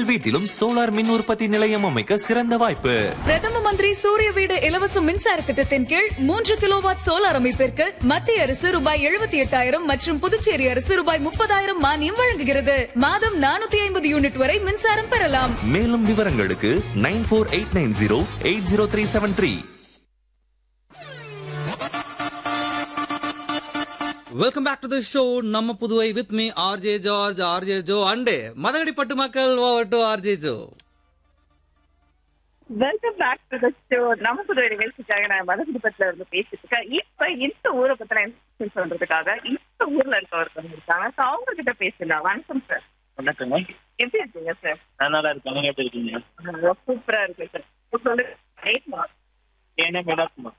வீட்டிலும் சோலார் மின் உற்பத்தி நிலையம் அமைக்க சிறந்த வாய்ப்பு பிரதம மந்திரி சூரிய வீடு இலவச மின்சார திட்டத்தின் கீழ் மூன்று கிலோவாட் சோலார் அமைப்பிற்கு மத்திய அரசு ரூபாய் எழுபத்தி எட்டாயிரம் மற்றும் புதுச்சேரி அரசு ரூபாய் முப்பதாயிரம் மானியம் வழங்குகிறது மாதம் நானூத்தி ஐம்பது யூனிட் வரை மின்சாரம் பெறலாம் மேலும் விவரங்களுக்கு nine four eight nine zero eight zero three seven three welcome back to the show நம்ம Puduvai with me RJ George RJ Jo and Madagadipattu மக்கள் over to RJ Jo welcome back to the show நம்ம புதுவை நிகழ்ச்சிக்காக நான் மதகுடிப்பத்துல இருந்து பேசிட்டு இருக்கேன் இப்ப இந்த ஊரை பத்தின இன்ஃபர்மேஷன் சொல்றதுக்காக இந்த ஊர்ல இருக்கவருக்கு வந்திருக்காங்க ஸோ அவங்க கிட்ட பேசலாம் வணக்கம் சார் வணக்கங்க எப்படி இருக்கீங்க சார் நான் நல்லா இருக்கேன் நீங்க எப்படி இருக்கீங்க சூப்பரா இருக்கு சார் சொல்லுங்க ஏன்னா மேடம்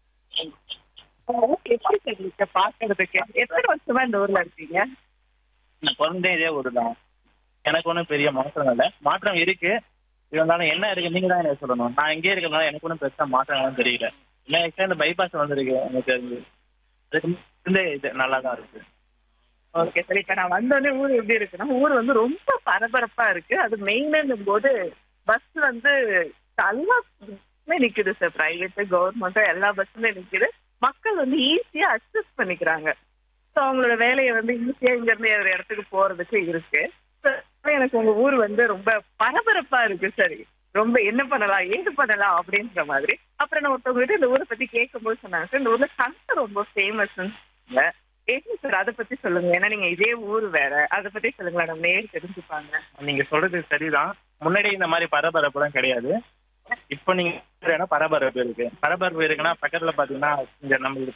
ஓகே எப்படி சார் இருக்கு பாக்குறதுக்கு எத்தனை வருஷமா இந்த ஊர்ல இருக்கீங்க நான் பிறந்தே இதே ஊர் தான் எனக்கு ஒன்றும் பெரிய மாற்றம் இல்லை மாற்றம் இருக்கு இருந்தாலும் என்ன இருக்கு நீங்க தான் எனக்கு சொல்லணும் நான் இங்கே இருக்கிறதுனால எனக்கு ஒன்றும் பெருசா மாற்றம் எல்லாம் தெரியல என்ன எக்ஸ்ட்ரா இந்த பைபாஸ் வந்திருக்கு எனக்கு அது அதுக்கு முன்னே இது நல்லா தான் இருக்கு ஓகே சார் இப்ப நான் வந்தோடனே ஊர் எப்படி இருக்குன்னா ஊர் வந்து ரொம்ப பரபரப்பா இருக்கு அது மெயினுங்கும் போது பஸ் வந்து எல்லா பஸ்ஸுமே நிக்குது சார் பிரைவேட் கவர்மெண்ட் எல்லா பஸ்ஸுமே நிக்குது மக்கள் வந்து ஈஸியா அக்சஸ் பண்ணிக்கிறாங்க ஸோ அவங்களோட வேலையை வந்து ஈஸியா இங்க இருந்து ஒரு இடத்துக்கு போறதுக்கு இருக்கு So, எனக்கு உங்க ஊர் வந்து ரொம்ப பரபரப்பா இருக்கு சரி ரொம்ப என்ன பண்ணலாம் ஏது பண்ணலாம் அப்படின்ற மாதிரி அப்புறம் நான் ஒருத்தவங்க கிட்ட இந்த ஊரை பத்தி கேட்கும்போது சொன்னாங்க "சார், இந்த ஊர்ல சந்தை ரொம்ப ஃபேமஸ் ஏன் சார் அதை பத்தி சொல்லுங்க ஏன்னா நீங்க இதே ஊர் வேற அதை பத்தி சொல்லுங்களேன் நம்ம நேர் தெரிஞ்சுப்பாங்க நீங்க சொல்றது சரிதான் முன்னாடி இந்த மாதிரி பரபரப்புலாம் கிடையாது இப்போ நீங்க சொல்றேன்னா பரபரப்பு இருக்கு பரபரப்பு இருக்குன்னா பக்கத்துல பாத்தீங்கன்னா இங்க நம்மளுக்கு